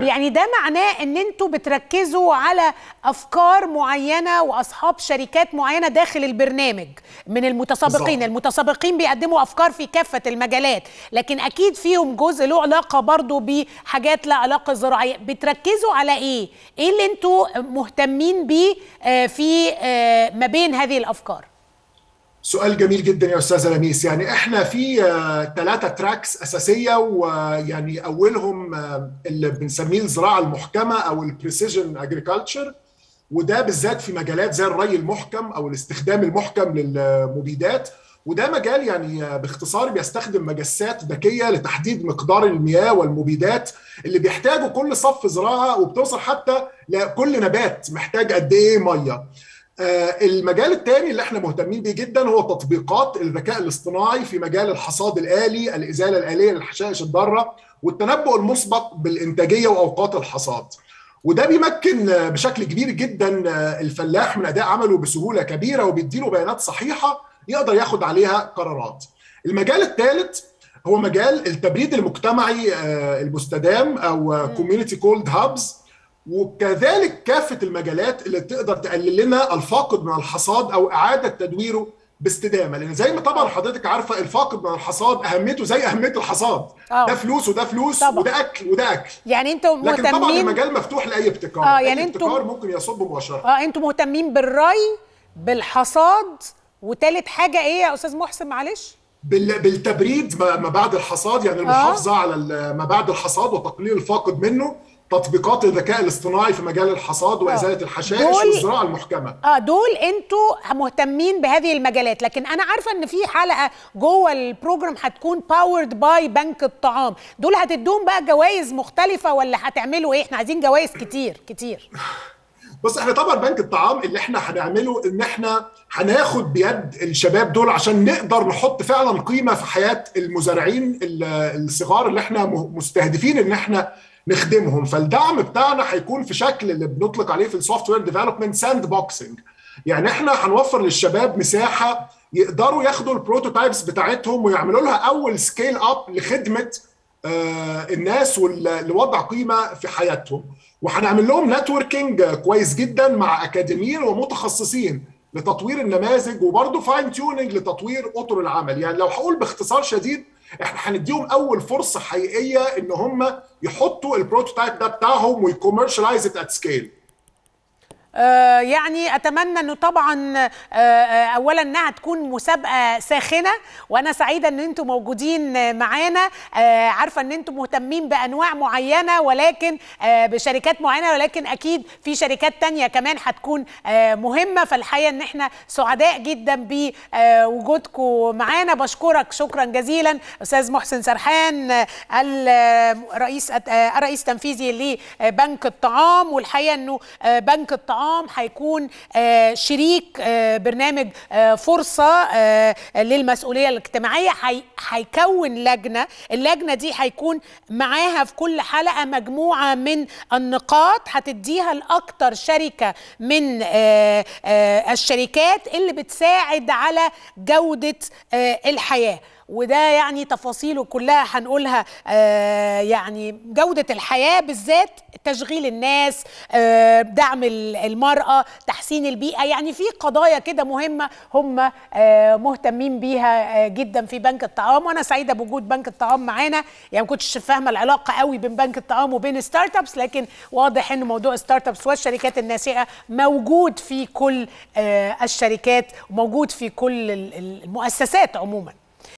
يعني ده معناه ان انتوا بتركزوا على افكار معينه واصحاب شركات معينه داخل البرنامج من المتسابقين بالظبط. المتسابقين بيقدموا افكار في كافه المجالات لكن اكيد فيهم جزء له علاقه برضو بحاجات لها علاقه زراعيه بتركزوا على ايه ايه اللي انتوا مهتمين بيه آه، في آه، ما بين هذه الافكار سؤال جميل جدا يا استاذه لميس يعني احنا في ثلاثه تراكس اساسيه ويعني اولهم آه، اللي بنسميه الزراعه المحكمه او البريسيجن اجريكلتشر وده بالذات في مجالات زي الري المحكم او الاستخدام المحكم للمبيدات وده مجال يعني آه، باختصار بيستخدم مجسات ذكيه لتحديد مقدار المياه والمبيدات اللي بيحتاجه كل صف زراعه وبتوصل حتى لكل نبات محتاج قد ايه ميه آه، المجال الثاني اللي احنا مهتمين بيه جدا هو تطبيقات الذكاء الاصطناعي في مجال الحصاد الآلي، الإزالة الآلية للحشائش الضارة والتنبؤ المسبق بالإنتاجية وأوقات الحصاد. وده بيمكن آه، بشكل كبير جدا آه، الفلاح من أداء عمله بسهولة كبيرة وبيديله بيانات صحيحة يقدر ياخد عليها قرارات. المجال الثالث هو مجال التبريد المجتمعي آه، المستدام او كوميونتي كولد هابز وكذلك كافه المجالات اللي تقدر تقلل لنا الفاقد من الحصاد او اعاده تدويره باستدامه لان زي ما طبعا حضرتك عارفه الفاقد من الحصاد اهميته زي اهميه الحصاد آه. ده فلوس وده فلوس طبعا. وده اكل وده اكل يعني انتوا لكن طبعا مهتمين المجال مفتوح لاي ابتكار آه، يعني اي انتوا- ابتكار ممكن يصب مباشره اه انتوا مهتمين بالري بالحصاد وتالت حاجه ايه يا استاذ محسن معلش بال- بالتبريد ما ما بعد الحصاد يعني المحافظه على ال- ما بعد الحصاد وتقليل الفاقد منه تطبيقات الذكاء الاصطناعي في مجال الحصاد وازاله الحشائش دول- والزراعه المحكمه اه دول انتوا مهتمين بهذه المجالات لكن انا عارفه ان في حلقه جوه البروجرام هتكون باورد باي بنك الطعام دول هتدوهم بقى جوائز مختلفه ولا هتعملوا ايه احنا عايزين جوائز كتير كتير بص احنا طبعا بنك الطعام اللي احنا هنعمله ان احنا هناخد بيد الشباب دول عشان نقدر نحط فعلا قيمه في حياه المزارعين ال- الصغار اللي احنا م- مستهدفين ان احنا نخدمهم فالدعم بتاعنا هيكون في شكل اللي بنطلق عليه في السوفت وير ديفلوبمنت ساند بوكسنج يعني احنا هنوفر للشباب مساحه يقدروا ياخدوا البروتوتايبس بتاعتهم ويعملوا لها اول سكيل اب لخدمه آه، الناس وال- لوضع قيمه في حياتهم وهنعمل لهم نتوركينج كويس جدا مع اكاديميين ومتخصصين لتطوير النماذج وبرضه فاين تيوننج لتطوير اطر العمل يعني لو هقول باختصار شديد احنا هنديهم اول فرصه حقيقيه ان هم يحطوا البروتوتايب ده بتاعهم ويكوميرشلايز ات ات سكيل آه، يعني اتمنى انه طبعا آه، آه، اولا انها تكون مسابقه ساخنه وانا سعيده ان انتم موجودين معانا آه، عارفه ان انتم مهتمين بانواع معينه ولكن آه، بشركات معينه ولكن اكيد في شركات تانية كمان هتكون آه، مهمه فالحقيقه ان احنا سعداء جدا بوجودكم معانا بشكرك شكرا جزيلا استاذ محسن سرحان آه، الرئيس آه، الرئيس التنفيذي لبنك الطعام والحقيقه انه آه، بنك الطعام هيكون آه، شريك آه، برنامج آه، فرصه آه، للمسؤوليه الاجتماعيه هي- هيكون لجنه اللجنه دي هيكون معاها في كل حلقه مجموعه من النقاط هتديها لاكتر شركه من آه، آه، الشركات اللي بتساعد على جوده آه، الحياه وده يعني تفاصيله كلها هنقولها آه يعني جودة الحياة بالذات تشغيل الناس آه دعم ال- المرأة تحسين البيئة يعني في قضايا كده مهمة هم آه مهتمين بيها آه جدا في بنك الطعام وأنا سعيدة بوجود بنك الطعام معانا يعني ما كنتش فاهمة العلاقة قوي بين بنك الطعام وبين ستارت ابس لكن واضح ان موضوع ستارت ابس والشركات الناشئة موجود في كل آه الشركات وموجود في كل ال- ال- المؤسسات عموما